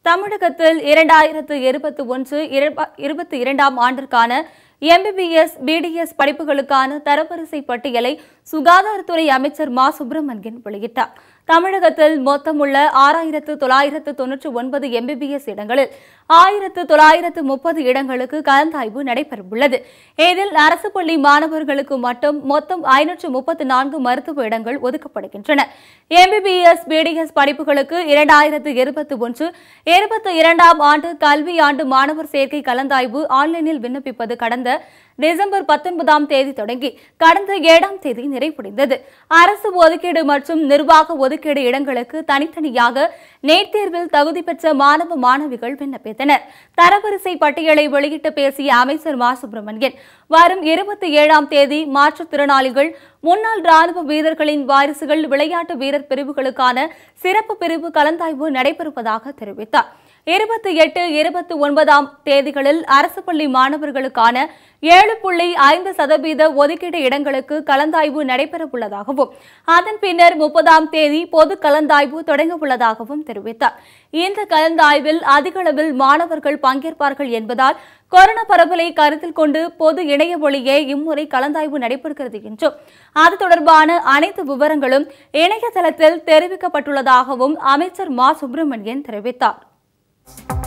தமிழகத்தில் இரண்டாயிரத்து இருபத்தி ஒன்று இருபத்தி இரண்டாம் ஆண்டிற்கான எம்பிபிஎஸ் பிடிஎஸ் படிப்புகளுக்கான தரவரிசை பட்டியலை சுகாதாரத்துறை அமைச்சர் மா சுப்பிரமணியன் வெளியிட்டார் தமிழகத்தில் மொத்தமுள்ள ஆறாயிரத்து தொள்ளாயிரத்து தொன்னூற்றி ஒன்பது எம்பிபிஎஸ் இடங்களில் ஆயிரத்து தொள்ளாயிரத்து முப்பது இடங்களுக்கு கலந்தாய்வு நடைபெறவுள்ளது இதில் அரசு பள்ளி மாணவர்களுக்கு மட்டும் மொத்தம் ஐநூற்று முப்பத்தி நான்கு மருத்துவ இடங்கள் ஒதுக்கப்படுகின்றன எம்பிபிஎஸ் பிடிஎஸ் படிப்புகளுக்கு இரண்டாயிரத்து இருபத்தி ஒன்று இருபத்தி இரண்டாம் ஆண்டு கல்வி ஆண்டு மாணவர் சேர்க்கை கலந்தாய்வு ஆன்லைனில் விண்ணப்பிப்பது கடந்த டிசம்பர் பத்தொன்பதாம் தேதி தொடங்கி கடந்த ஏழாம் தேதி நிறைவடைந்தது அரசு ஒதுக்கீடு மற்றும் நிர்வாக ஒதுக்கீடு இடங்களுக்கு தனித்தனியாக நேட் தேர்வில் தகுதி பெற்ற மாணவ மாணவிகள் விண்ணப்பித்தனர் தரவரிசை பட்டியலை வெளியிட்டு பேசிய அமைச்சர் மா சுப்பிரமணியன் வரும் இருபத்தி ஏழாம் தேதி மாற்றுத்திறனாளிகள் முன்னாள் ராணுவ வீரர்களின் வாரிசுகள் விளையாட்டு வீரர் பிரிவுகளுக்கான சிறப்பு பிரிவு கலந்தாய்வு நடைபெறுவதாக தெரிவித்தார் இருபத்தி எட்டு இருபத்தி ஒன்பதாம் தேதிகளில் அரசு பள்ளி மாணவர்களுக்கான ஏழு புள்ளி ஐந்து சதவீத ஒதுக்கீடு இடங்களுக்கு கலந்தாய்வு நடைபெறவுள்ளதாகவும் அதன் பின்னர் முப்பதாம் தேதி பொது கலந்தாய்வு தொடங்க உள்ளதாகவும் தெரிவித்தார் இந்த கலந்தாய்வில் அதிக அளவில் மாணவர்கள் பங்கேற்பார்கள் என்பதால் கொரோனா பரவலை கருத்தில் கொண்டு பொது இணைய வழியே இம்முறை கலந்தாய்வு நடைபெறுகிறது என்றும் அது தொடர்பான அனைத்து விவரங்களும் இணையதளத்தில் தெரிவிக்கப்பட்டுள்ளதாகவும் அமைச்சர் மா சுப்பிரமணியன் தெரிவித்தார்